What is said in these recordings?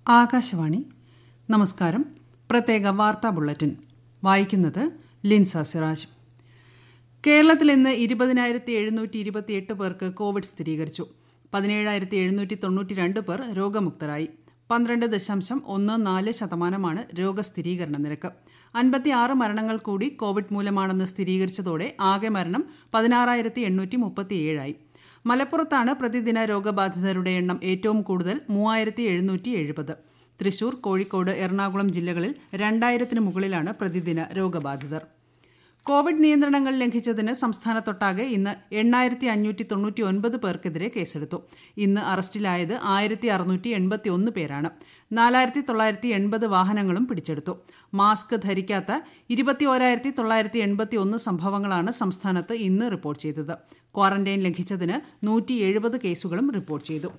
ആകാശവാണി നമസ്കാരം പ്രത്യേക വാർത്താ ബുള്ളറ്റിൻ വായിക്കുന്നത് ലിൻസ സിറാജ് കേരളത്തിൽ ഇന്ന് ഇരുപതിനായിരത്തി എഴുന്നൂറ്റി ഇരുപത്തിയെട്ട് പേർക്ക് കോവിഡ് സ്ഥിരീകരിച്ചു പതിനേഴായിരത്തി എഴുന്നൂറ്റി തൊണ്ണൂറ്റി രണ്ട് പേർ രോഗമുക്തരായി പന്ത്രണ്ട് ദശാംശം ഒന്ന് നാല് ശതമാനമാണ് രോഗസ്ഥിരീകരണ നിരക്ക് അൻപത്തിയാറ് മരണങ്ങൾ കൂടി കോവിഡ് മൂലമാണെന്ന് സ്ഥിരീകരിച്ചതോടെ ആകെ മരണം പതിനാറായിരത്തി എണ്ണൂറ്റി മുപ്പത്തിയേഴായി മലപ്പുറത്താണ് പ്രതിദിന രോഗബാധിതരുടെ എണ്ണം ഏറ്റവും കൂടുതൽ മൂവായിരത്തി എഴുന്നൂറ്റി എഴുപത് തൃശൂർ കോഴിക്കോട് എറണാകുളം ജില്ലകളിൽ രണ്ടായിരത്തിന് മുകളിലാണ് പ്രതിദിന രോഗബാധിതർ കോവിഡ് നിയന്ത്രണങ്ങൾ ലംഘിച്ചതിന് സംസ്ഥാനത്തൊട്ടാകെ ഇന്ന് എണ്ണായിരത്തി അഞ്ഞൂറ്റി തൊണ്ണൂറ്റി ഒൻപത് പേർക്കെതിരെ കേസെടുത്തു ഇന്ന് അറസ്റ്റിലായത് ആയിരത്തി അറുന്നൂറ്റി എൺപത്തി ഒന്ന് പേരാണ് നാലായിരത്തി തൊള്ളായിരത്തി എൺപത് വാഹനങ്ങളും പിടിച്ചെടുത്തു മാസ്ക് ധരിക്കാത്ത ഇരുപത്തി ഓരായിരത്തി തൊള്ളായിരത്തി എൺപത്തി ഒന്ന് സംഭവങ്ങളാണ് സംസ്ഥാനത്ത് ഇന്ന് റിപ്പോർട്ട് ചെയ്തത് ക്വാറന്റൈൻ ലംഘിച്ചതിന് നൂറ്റി എഴുപത് കേസുകളും റിപ്പോർട്ട് ചെയ്തു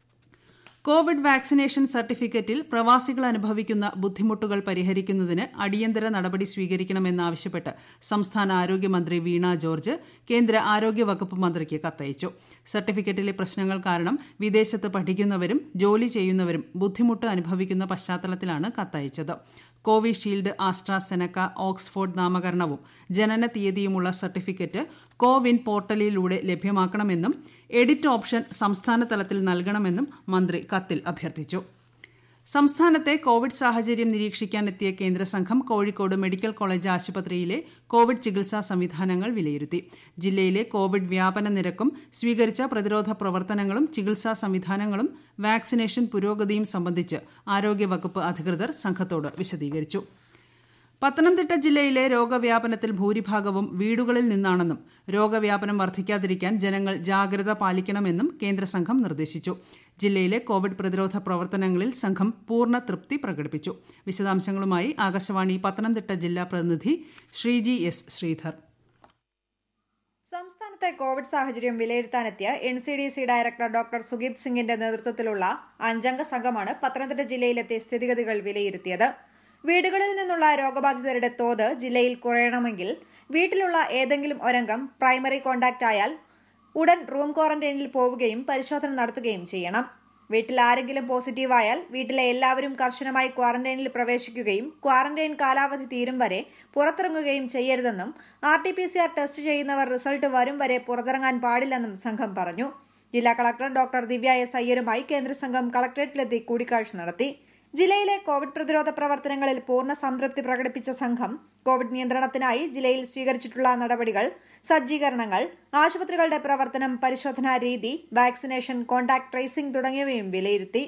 കോവിഡ് വാക്സിനേഷൻ സർട്ടിഫിക്കറ്റിൽ പ്രവാസികൾ അനുഭവിക്കുന്ന ബുദ്ധിമുട്ടുകൾ പരിഹരിക്കുന്നതിന് അടിയന്തര നടപടി സ്വീകരിക്കണമെന്നാവശ്യപ്പെട്ട് സംസ്ഥാന ആരോഗ്യമന്ത്രി വീണ ജോർജ് കേന്ദ്ര ആരോഗ്യ വകുപ്പ് മന്ത്രിക്ക് കത്തയച്ചു സർട്ടിഫിക്കറ്റിലെ പ്രശ്നങ്ങൾ കാരണം വിദേശത്ത് പഠിക്കുന്നവരും ജോലി ചെയ്യുന്നവരും ബുദ്ധിമുട്ട് അനുഭവിക്കുന്ന പശ്ചാത്തലത്തിലാണ് കത്തയച്ചത് കോവിഷീൽഡ് ആസ്ട്രാസെനക്ക ഓക്സ്ഫോർഡ് നാമകരണവും ജനന തീയതിയുമുള്ള സർട്ടിഫിക്കറ്റ് കോവിൻ പോർട്ടലിലൂടെ ലഭ്യമാക്കണമെന്നും എഡിറ്റ് ഓപ്ഷൻ സംസ്ഥാന തലത്തിൽ നൽകണമെന്നും മന്ത്രി കത്തിൽ അഭ്യർത്ഥിച്ചു സംസ്ഥാനത്തെ കോവിഡ് സാഹചര്യം നിരീക്ഷിക്കാനെത്തിയ കേന്ദ്ര സംഘം കോഴിക്കോട് മെഡിക്കൽ കോളേജ് ആശുപത്രിയിലെ കോവിഡ് ചികിത്സാ സംവിധാനങ്ങൾ വിലയിരുത്തി ജില്ലയിലെ കോവിഡ് വ്യാപന നിരക്കും സ്വീകരിച്ച പ്രതിരോധ പ്രവർത്തനങ്ങളും ചികിത്സാ സംവിധാനങ്ങളും വാക്സിനേഷൻ പുരോഗതിയും സംബന്ധിച്ച് ആരോഗ്യവകുപ്പ് അധികൃതർ സംഘത്തോട് വിശദീകരിച്ചു പത്തനംതിട്ട ജില്ലയിലെ രോഗവ്യാപനത്തിൽ ഭൂരിഭാഗവും വീടുകളിൽ നിന്നാണെന്നും രോഗവ്യാപനം വർദ്ധിക്കാതിരിക്കാൻ ജനങ്ങൾ ജാഗ്രത പാലിക്കണമെന്നും കേന്ദ്ര സംഘം നിർദ്ദേശിച്ചു ജില്ലയിലെ കോവിഡ് പ്രതിരോധ പ്രവർത്തനങ്ങളിൽ സംഘം പൂർണ്ണ തൃപ്തി പ്രകടിപ്പിച്ചു വിശദാംശങ്ങളുമായി ആകാശവാണി പത്തനംതിട്ട ജില്ലാ പ്രതിനിധി ശ്രീജി എസ് ശ്രീധർ സംസ്ഥാനത്തെ കോവിഡ് സാഹചര്യം വിലയിരുത്താനെത്തിയ N C D C director doctor Sugeeth സിംഗിന്റെ നേതൃത്വത്തിലുള്ള അഞ്ചംഗ സംഘമാണ് പത്തനംതിട്ട ജില്ലയിലെത്തി സ്ഥിതിഗതികൾ വിലയിരുത്തിയത് വീടുകളിൽ നിന്നുള്ള രോഗബാധിതരുടെ തോത് ജില്ലയിൽ കുറയണമെങ്കിൽ വീട്ടിലുള്ള ഏതെങ്കിലും ഒരംഗം പ്രൈമറി കോണ്ടാക്ട് ആയാൽ ഉടൻ റൂം ക്വാറന്റൈനിൽ പോവുകയും പരിശോധന നടത്തുകയും ചെയ്യണം വീട്ടിൽ ആരെങ്കിലും പോസിറ്റീവായാൽ വീട്ടിലെ എല്ലാവരും കർശനമായി ക്വാറന്റൈനിൽ പ്രവേശിക്കുകയും ക്വാറന്റൈൻ കാലാവധി തീരും വരെ പുറത്തിറങ്ങുകയും ചെയ്യരുതെന്നും R T P C R test ചെയ്യുന്നവർ റിസൾട്ട് വരും വരെ പുറത്തിറങ്ങാൻ പാടില്ലെന്നും സംഘം പറഞ്ഞു ജില്ലാ കളക്ടർ ഡോക്ടർ ദിവ്യ എസ് അയ്യരുമായി കേന്ദ്ര സംഘം കളക്ടറേറ്റിലെത്തി കൂടിക്കാഴ്ച നടത്തി ജില്ലയിലെ കോവിഡ് പ്രതിരോധ പ്രവർത്തനങ്ങളിൽ പൂർണ്ണ സംതൃപ്തി പ്രകടിപ്പിച്ച സംഘം കോവിഡ് നിയന്ത്രണത്തിനായി ജില്ലയിൽ സ്വീകരിച്ചിട്ടുള്ള നടപടികൾ സജ്ജീകരണങ്ങൾ ആശുപത്രികളുടെ പ്രവർത്തനം പരിശോധനാ രീതി വാക്സിനേഷൻ കോണ്ടാക്ട് ട്രേസിംഗ് തുടങ്ങിയവയും വിലയിരുത്തി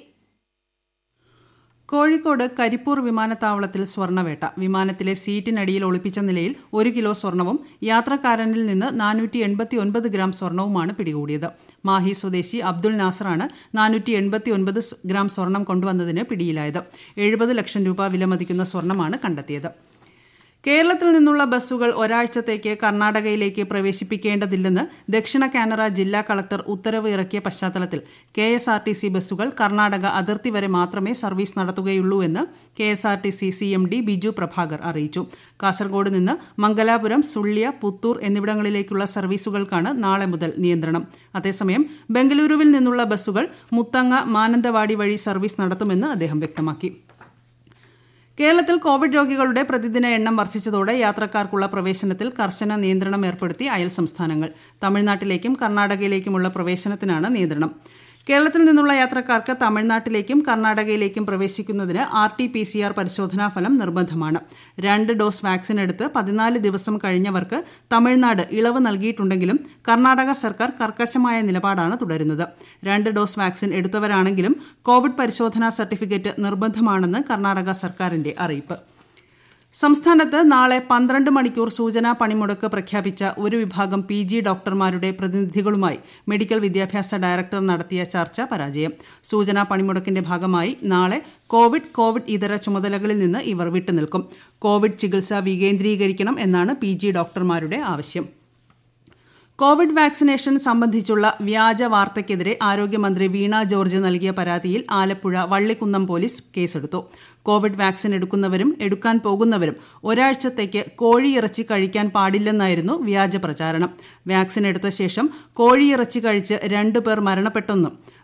കോഴിക്കോട് കരിപ്പൂർ വിമാനത്താവളത്തിൽ സ്വർണ്ണവേട്ട വിമാനത്തിലെ സീറ്റിനടിയിൽ ഒളിപ്പിച്ച നിലയിൽ ഒരു കിലോ സ്വർണവും യാത്രക്കാരനിൽ നിന്ന് നാനൂറ്റി എൺപത്തി ഒൻപത് ഗ്രാം സ്വർണവുമാണ് പിടികൂടിയത് മാഹി സ്വദേശി അബ്ദുൾ നാസറാണ് നാനൂറ്റി എൺപത്തി ഒൻപത് ഗ്രാം സ്വർണം കൊണ്ടുവന്നതിന് പിടിയിലായത് എഴുപത് ലക്ഷം രൂപ വിലമതിക്കുന്ന സ്വർണമാണ് കണ്ടെത്തിയത് കേരളത്തിൽ നിന്നുള്ള ബസ്സുകൾ ഒരാഴ്ചത്തേക്ക് കർണാടകയിലേക്ക് പ്രവേശിപ്പിക്കേണ്ടതില്ലെന്ന് ദക്ഷിണ കാനറ ജില്ലാ കളക്ടർ ഉത്തരവ് ഇറക്കിയ പശ്ചാത്തലത്തിൽ K S R T C ബസ്സുകൾ കർണാടക അതിർത്തി വരെ മാത്രമേ സർവീസ് നടത്തുകയുള്ളൂ എന്ന് K S R T C C M D Biju Prabhakar അറിയിച്ചു കാസർഗോഡ് നിന്ന് മംഗലാപുരം സുള്ളിയ പുത്തൂർ എന്നിവിടങ്ങളിലേക്കുള്ള സർവീസുകൾക്കാണ് നാളെ മുതൽ നിയന്ത്രണം അതേസമയം ബംഗളൂരുവിൽ നിന്നുള്ള ബസ്സുകൾ മുത്തങ്ങ മാനന്തവാടി വഴി സർവീസ് നടത്തുമെന്ന് അദ്ദേഹം വ്യക്തമാക്കി കേരളത്തിൽ കോവിഡ് രോഗികളുടെ പ്രതിദിന എണ്ണം വർദ്ധിച്ചതോടെ യാത്രക്കാർക്കുള്ള പ്രവേശനത്തിൽ കർശന നിയന്ത്രണം ഏർപ്പെടുത്തി അയൽ സംസ്ഥാനങ്ങൾ തമിഴ്നാട്ടിലേക്കും കർണാടകയിലേക്കുമുള്ള പ്രവേശനത്തിനാണ് നിയന്ത്രണം കേരളത്തിൽ നിന്നുള്ള യാത്രക്കാർക്ക് തമിഴ്നാട്ടിലേക്കും കർണാടകയിലേക്കും പ്രവേശിക്കുന്നതിന് R T P C R പരിശോധനാ ഫലം നിർബന്ധമാണ് രണ്ട് ഡോസ് വാക്സിൻ എടുത്ത് പതിനാല് ദിവസം കഴിഞ്ഞവർക്ക് തമിഴ്നാട് ഇളവ് നൽകിയിട്ടുണ്ടെങ്കിലും കർണാടക സർക്കാർ കർക്കശമായ നിലപാടാണ് തുടരുന്നത് രണ്ട് ഡോസ് വാക്സിൻ എടുത്തവരാണെങ്കിലും കോവിഡ് പരിശോധനാ സർട്ടിഫിക്കറ്റ് നിർബന്ധമാണെന്ന് കർണാടക സർക്കാരിന്റെ അറിയിപ്പ് സംസ്ഥാനത്ത് നാളെ പന്ത്രണ്ട് മണിക്കൂർ സൂചനാ പണിമുടക്ക് പ്രഖ്യാപിച്ച ഒരു വിഭാഗം പി ജി ഡോക്ടർമാരുടെ പ്രതിനിധികളുമായി മെഡിക്കൽ വിദ്യാഭ്യാസ ഡയറക്ടർ നടത്തിയ ചർച്ച പരാജയം സൂചനാ പണിമുടക്കിന്റെ ഭാഗമായി നാളെ കോവിഡ് കോവിഡ് ഇതര ചുമതലകളിൽ നിന്ന് ഇവർ വിട്ടുനിൽക്കും കോവിഡ് ചികിത്സ വികേന്ദ്രീകരിക്കണം എന്നാണ് പി ജി ഡോക്ടർമാരുടെ ആവശ്യം കോവിഡ് വാക്സിനേഷൻ സംബന്ധിച്ചുള്ള വ്യാജ വാർത്തയ്ക്കെതിരെ ആരോഗ്യമന്ത്രി വീണ ജോർജ് നൽകിയ പരാതിയിൽ ആലപ്പുഴ വള്ളിക്കുന്നം പോലീസ് കേസെടുത്തു കോവിഡ് വാക്സിൻ എടുക്കുന്നവരും എടുക്കാൻ പോകുന്നവരും ഒരാഴ്ചത്തേക്ക് കോഴിയിറച്ചി കഴിക്കാൻ പാടില്ലെന്നായിരുന്നു വ്യാജ പ്രചാരണം വാക്സിൻ എടുത്ത ശേഷം കോഴിയിറച്ചി കഴിച്ച് രണ്ടുപേർ മരണപ്പെട്ടെന്നും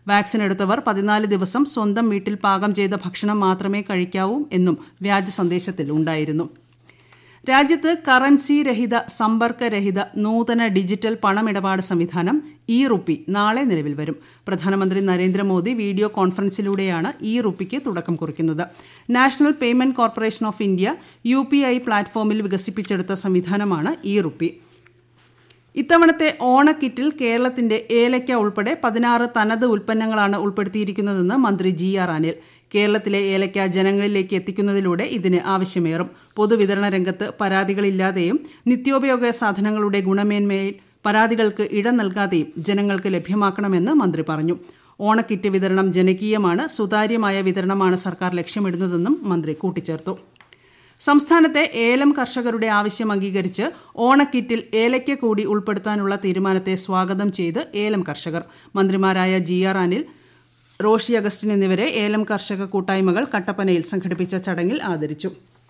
വാക്സിൻ എടുത്തവർ പതിനാല് ദിവസം സ്വന്തം വീട്ടിൽ പാകം ചെയ്ത ഭക്ഷണം മാത്രമേ കഴിക്കാവൂ എന്നും വ്യാജ സന്ദേശത്തിൽ ഉണ്ടായിരുന്നു രാജ്യത്ത് കറൻസി രഹിത സമ്പർക്കരഹിത നൂതന ഡിജിറ്റൽ പണമിടപാട് സംവിധാനം ഇ റുപ്പി നാളെ നിലവിൽ വരും പ്രധാനമന്ത്രി നരേന്ദ്രമോദി വീഡിയോ കോൺഫറൻസിലൂടെയാണ് ഇ റുപ്പിക്ക് തുടക്കം കുറിക്കുന്നത് national payment corporation of India U പ്ലാറ്റ്ഫോമിൽ വികസിപ്പിച്ചെടുത്ത സംവിധാനമാണ് ഇ റുപ്പി ഇത്തവണത്തെ ഓണക്കിറ്റിൽ കേരളത്തിന്റെ ഏലയ്ക്ക ഉൾപ്പെടെ പതിനാറ് തനത് ഉൽപ്പന്നങ്ങളാണ് ഉൾപ്പെടുത്തിയിരിക്കുന്നതെന്ന് മന്ത്രി ജി ആർ അനിൽ കേരളത്തിലെ ഏലയ്ക്ക ജനങ്ങളിലേക്ക് എത്തിക്കുന്നതിലൂടെ ഇതിന് ആവശ്യമേറും പൊതുവിതരണ രംഗത്ത് പരാതികളില്ലാതെയും നിത്യോപയോഗ സാധനങ്ങളുടെ ഗുണമേന്മയിൽ പരാതികൾക്ക് ഇടം നൽകാതെയും ജനങ്ങൾക്ക് ലഭ്യമാക്കണമെന്ന് മന്ത്രി പറഞ്ഞു ഓണക്കിറ്റ് വിതരണം ജനകീയമാണ് സുതാര്യമായ വിതരണമാണ് സർക്കാർ ലക്ഷ്യമിടുന്നതെന്നും മന്ത്രി കൂട്ടിച്ചേർത്തു സംസ്ഥാനത്തെ ഏലം കർഷകരുടെ ആവശ്യം അംഗീകരിച്ച് ഓണക്കിറ്റിൽ ഏലയ്ക്ക കൂടി ഉൾപ്പെടുത്താനുള്ള തീരുമാനത്തെ സ്വാഗതം ചെയ്ത് ഏലം കർഷകർ മന്ത്രിമാരായ ജി ആർ അനിൽ റോഷി അഗസ്റ്റിൻ എന്നിവരെ ഏലം കർഷക കൂട്ടായ്മകൾ കട്ടപ്പനയിൽ സംഘടിപ്പിച്ച ചടങ്ങിൽ ആദരിച്ചു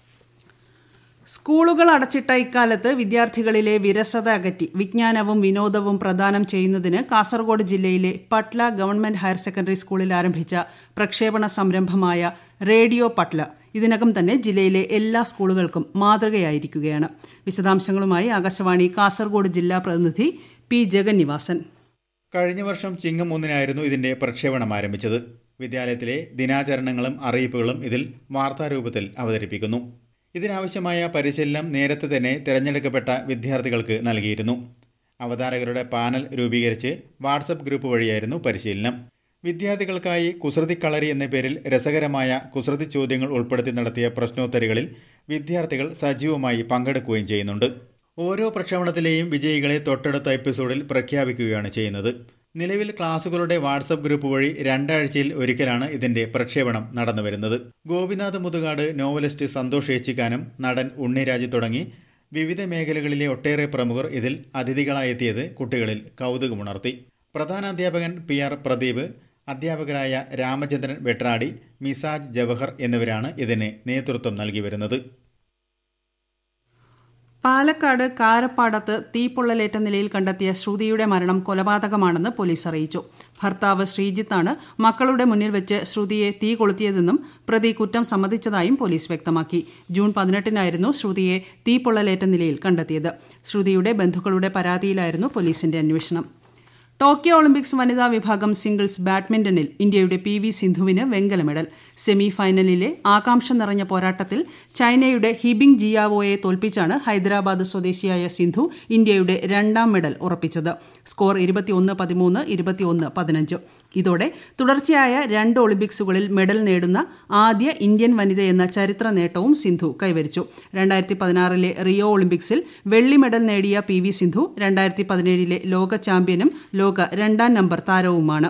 സ്കൂളുകൾ അടച്ചിട്ട ഇക്കാലത്ത് വിദ്യാർത്ഥികളിലെ വിരസത അകറ്റി വിജ്ഞാനവും വിനോദവും പ്രദാനം ചെയ്യുന്നതിന് കാസർഗോഡ് ജില്ലയിലെ പട്ല ഗവൺമെന്റ് ഹയർ സെക്കൻഡറി സ്കൂളിൽ ആരംഭിച്ച പ്രക്ഷേപണ സംരംഭമായ റേഡിയോ പട്ല ഇതിനകം തന്നെ ജില്ലയിലെ എല്ലാ സ്കൂളുകൾക്കും മാതൃകയായിരിക്കുകയാണ് വിശദാംശങ്ങളുമായി ആകാശവാണി കാസർഗോഡ് ജില്ലാ പ്രതിനിധി പി ജഗന്നിവാസൻ കഴിഞ്ഞ വർഷം ചിങ്ങം ഒന്നിനായിരുന്നു ഇതിന്റെ പ്രക്ഷേപണം ആരംഭിച്ചത് വിദ്യാലയത്തിലെ ദിനാചരണങ്ങളും അറിയിപ്പുകളും ഇതിൽ വാർത്താരൂപത്തിൽ അവതരിപ്പിക്കുന്നു ഇതിനാവശ്യമായ പരിശീലനം നേരത്തെ തന്നെ തിരഞ്ഞെടുക്കപ്പെട്ട വിദ്യാർത്ഥികൾക്ക് നൽകിയിരുന്നു അവതാരകരുടെ പാനൽ രൂപീകരിച്ച് വാട്സപ്പ് ഗ്രൂപ്പ് വഴിയായിരുന്നു പരിശീലനം വിദ്യാർത്ഥികൾക്കായി കുസൃതി കളരി എന്ന പേരിൽ രസകരമായ കുസൃതി ചോദ്യങ്ങൾ ഉൾപ്പെടുത്തി നടത്തിയ പ്രശ്നോത്തരികളിൽ വിദ്യാർത്ഥികൾ സജീവമായി പങ്കെടുക്കുകയും ചെയ്യുന്നുണ്ട് ഓരോ പ്രക്ഷേപണത്തിലെയും വിജയികളെ തൊട്ടടുത്ത എപ്പിസോഡിൽ പ്രഖ്യാപിക്കുകയാണ് ചെയ്യുന്നത് നിലവിൽ ക്ലാസുകളുടെ വാട്സപ്പ് ഗ്രൂപ്പ് വഴി രണ്ടാഴ്ചയിൽ ഒരിക്കലാണ് ഇതിന്റെ പ്രക്ഷേപണം നടന്നുവരുന്നത് ഗോപിനാഥ് മുതുകാട് നോവലിസ്റ്റ് സന്തോഷ് ഏച്ചിക്കാനം നടൻ ഉണ്ണിരാജ് തുടങ്ങി വിവിധ മേഖലകളിലെ ഒട്ടേറെ പ്രമുഖർ ഇതിൽ അതിഥികളായെത്തിയത് കുട്ടികളിൽ കൗതുകമുണർത്തി പ്രധാനാധ്യാപകൻ പി ആർ പ്രദീപ് അധ്യാപകരായ രാമചന്ദ്രൻ വെട്രാടി മിസാജ് ജവഹർ എന്നിവരാണ് ഇതിന് നേതൃത്വം നൽകി വരുന്നത് പാലക്കാട് കാരപ്പാടത്ത് തീപ്പൊള്ളലേറ്റ നിലയിൽ കണ്ടെത്തിയ ശ്രുതിയുടെ മരണം കൊലപാതകമാണെന്ന് പോലീസ് അറിയിച്ചു ഭർത്താവ് ശ്രീജിത്താണ് മക്കളുടെ മുന്നിൽ വെച്ച് ശ്രുതിയെ തീ കൊളുത്തിയതെന്നും പ്രതി കുറ്റം സമ്മതിച്ചതായും പോലീസ് വ്യക്തമാക്കി ജൂൺ പതിനെട്ടിനായിരുന്നു ശ്രുതിയെ തീപ്പൊള്ളലേറ്റ നിലയിൽ കണ്ടെത്തിയത് ശ്രുതിയുടെ ബന്ധുക്കളുടെ പരാതിയിലായിരുന്നു പോലീസിന്റെ അന്വേഷണം ടോക്കിയോ ഒളിമ്പിക്സ് വനിതാ വിഭാഗം സിംഗിൾസ് ബാഡ്മിന്റണിൽ ഇന്ത്യയുടെ പി വി സിന്ധുവിന് വെങ്കല മെഡൽ സെമി ഫൈനലിലെ ആകാംക്ഷ നിറഞ്ഞ പോരാട്ടത്തിൽ ചൈനയുടെ ഹിബിങ് ജിയാവോയെ തോൽപ്പിച്ചാണ് ഹൈദരാബാദ് സ്വദേശിയായ സിന്ധു ഇന്ത്യയുടെ രണ്ടാം മെഡൽ ഉറപ്പിച്ചത് സ്കോർ ഇരുപത്തിയൊന്ന് പതിമൂന്ന് ഇരുപത്തിയൊന്ന് പതിനഞ്ച് ഇതോടെ തുടർച്ചയായ രണ്ട് ഒളിമ്പിക്സുകളിൽ മെഡൽ നേടുന്ന ആദ്യ ഇന്ത്യൻ വനിതയെന്ന ചരിത്ര നേട്ടവും സിന്ധു കൈവരിച്ചു രണ്ടായിരത്തി പതിനാറിലെ റിയോ ഒളിമ്പിക്സിൽ വെള്ളി മെഡൽ നേടിയ പി വി സിന്ധു രണ്ടായിരത്തി പതിനേഴിലെ ലോക ചാമ്പ്യനും ലോക രണ്ടാം നമ്പർ താരവുമാണ്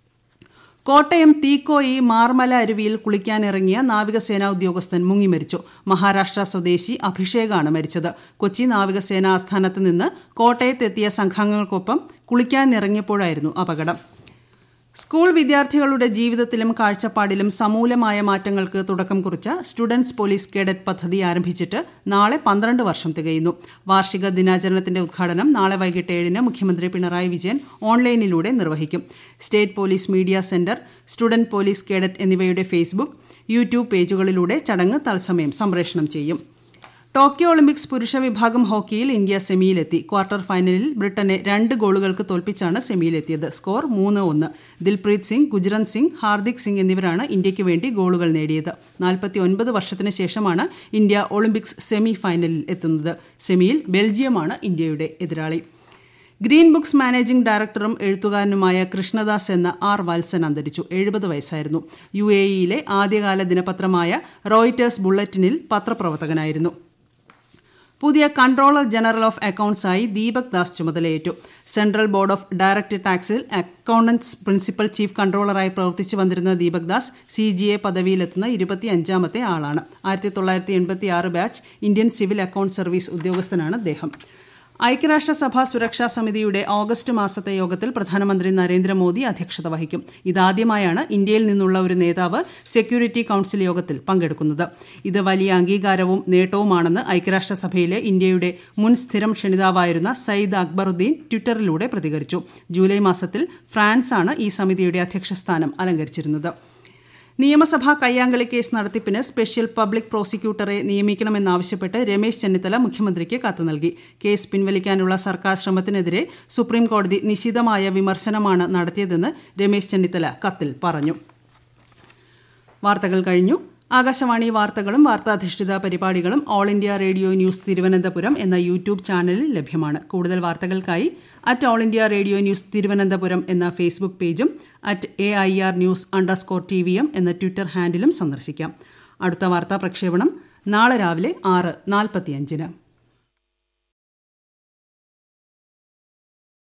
കോട്ടയം തീക്കോയി മാർമല അരുവിയിൽ കുളിക്കാനിറങ്ങിയ നാവികസേനാ ഉദ്യോഗസ്ഥൻ മുങ്ങിമരിച്ചു മഹാരാഷ്ട്ര സ്വദേശി അഭിഷേകാണ് മരിച്ചത് കൊച്ചി നാവികസേന ആസ്ഥാനത്ത് നിന്ന് കോട്ടയത്തെത്തിയ സംഘങ്ങൾക്കൊപ്പം കുളിക്കാനിറങ്ങിയപ്പോഴായിരുന്നു അപകടം സ്കൂൾ വിദ്യാർത്ഥികളുടെ ജീവിതത്തിലും കാഴ്ചപ്പാടിലും സമൂലമായ മാറ്റങ്ങൾക്ക് തുടക്കം കുറിച്ച സ്റ്റുഡൻസ് പോലീസ് കേഡറ്റ് പദ്ധതി ആരംഭിച്ചിട്ട് നാളെ പന്ത്രണ്ട് വർഷം തികയുന്നു വാർഷിക ദിനാചരണത്തിന്റെ ഉദ്ഘാടനം നാളെ വൈകിട്ട് ഏഴിന് മുഖ്യമന്ത്രി പിണറായി വിജയൻ ഓൺലൈനിലൂടെ നിർവഹിക്കും state police media centre student police cadet എന്നിവയുടെ ഫേസ്ബുക്ക് യൂട്യൂബ് പേജുകളിലൂടെ ചടങ്ങ് തത്സമയം സംപ്രേഷണം ചെയ്യും ടോക്കിയോ ഒളിമ്പിക്സ് പുരുഷ വിഭാഗം ഹോക്കിയിൽ ഇന്ത്യ സെമിയിലെത്തി ക്വാർട്ടർ ഫൈനലിൽ ബ്രിട്ടനെ രണ്ട് ഗോളുകൾക്ക് തോൽപ്പിച്ചാണ് സെമിയിലെത്തിയത് സ്കോർ മൂന്ന് ഒന്ന് ദിൽപ്രീത് സിംഗ് ഗുജ്റന്ത് സിംഗ് ഹാർദിക് സിംഗ് എന്നിവരാണ് ഇന്ത്യയ്ക്ക് വേണ്ടി ഗോളുകൾ നേടിയത് നാൽപ്പത്തി ഒൻപത് വർഷത്തിന് ശേഷമാണ് ഇന്ത്യ ഒളിമ്പിക്സ് സെമി ഫൈനലിൽ എത്തുന്നത് സെമിയിൽ ബെൽജിയമാണ് ഇന്ത്യയുടെ എതിരാളി ഗ്രീൻ ബുക്സ് മാനേജിംഗ് ഡയറക്ടറും എഴുത്തുകാരനുമായ കൃഷ്ണദാസ് എന്ന ആർ വത്സൻ അന്തരിച്ചു എഴുപത് വയസ്സായിരുന്നു യു എ ഇയിലെ ആദ്യകാല ദിനപത്രമായ റോയിറ്റേഴ്സ് ബുള്ളറ്റിനിൽ പത്രപ്രവർത്തകനായിരുന്നു പുതിയ കൺട്രോളർ ജനറൽ ഓഫ് അക്കൌണ്ട്സായി ദീപക് ദാസ് ചുമതലയേറ്റു സെൻട്രൽ ബോർഡ് ഓഫ് ഡയറക്ട് ടാക്സിൽ അക്കൌണ്ടൻസ് പ്രിൻസിപ്പൽ ചീഫ് കൺട്രോളറായി പ്രവർത്തിച്ചു വന്നിരുന്ന Deepak Das C G A പദവിയിലെത്തുന്ന ഇരുപത്തിയഞ്ചാമത്തെ ആളാണ് ആയിരത്തി തൊള്ളായിരത്തി എൺപത്തി ആറ് batch Indian civil account service ഉദ്യോഗസ്ഥനാണ് അദ്ദേഹം ഐക്യരാഷ്ട്രസഭ സുരക്ഷാ സമിതിയുടെ ഓഗസ്റ്റ് മാസത്തെ യോഗത്തിൽ പ്രധാനമന്ത്രി നരേന്ദ്രമോദി അധ്യക്ഷത വഹിക്കും ഇതാദ്യമായാണ് ഇന്ത്യയിൽ നിന്നുള്ള ഒരു നേതാവ് സെക്യൂരിറ്റി കൌൺസിൽ യോഗത്തിൽ പങ്കെടുക്കുന്നത് ഇത് വലിയ അംഗീകാരവും നേട്ടവുമാണെന്ന് ഐക്യരാഷ്ട്രസഭയിലെ ഇന്ത്യയുടെ മുൻ സ്ഥിരം ക്ഷണിതാവായിരുന്ന സയ്യിദ് അക്ബറുദ്ദീൻ ട്വിറ്ററിലൂടെ പ്രതികരിച്ചു ജൂലൈ മാസത്തിൽ ഫ്രാൻസാണ് ഈ സമിതിയുടെ അധ്യക്ഷസ്ഥാനം അലങ്കരിച്ചിരുന്നത് നിയമസഭാ കയ്യാങ്കളി കേസ് നടത്തിപ്പിന് സ്പെഷ്യൽ പബ്ലിക് പ്രോസിക്യൂട്ടറെ നിയമിക്കണമെന്നാവശ്യപ്പെട്ട് രമേശ് ചെന്നിത്തല മുഖ്യമന്ത്രിക്ക് കത്ത് നൽകി കേസ് പിൻവലിക്കാനുള്ള സർക്കാർ ശ്രമത്തിനെതിരെ സുപ്രീംകോടതി നിശിതമായ വിമർശനമാണ് നടത്തിയതെന്ന് രമേശ് ചെന്നിത്തല കത്തിൽ പറഞ്ഞു വാർത്തകൾ കഴിഞ്ഞു ആകാശവാണി വാർത്തകളും വാർത്താധിഷ്ഠിത പരിപാടികളും All India Radio News Thiruvananthapuram എന്ന യൂട്യൂബ് ചാനലിൽ ലഭ്യമാണ് കൂടുതൽ വാർത്തകൾക്കായി at All India Radio News Thiruvananthapuram എന്ന ഫേസ്ബുക്ക് പേജും at A I R news underscore T V M എന്ന ട്വിറ്റർ ഹാൻഡിലും സന്ദർശിക്കാം അടുത്ത വാർത്താ പ്രക്ഷേപണം നാളെ രാവിലെ ആറ് നാൽപ്പത്തിയഞ്ചിന്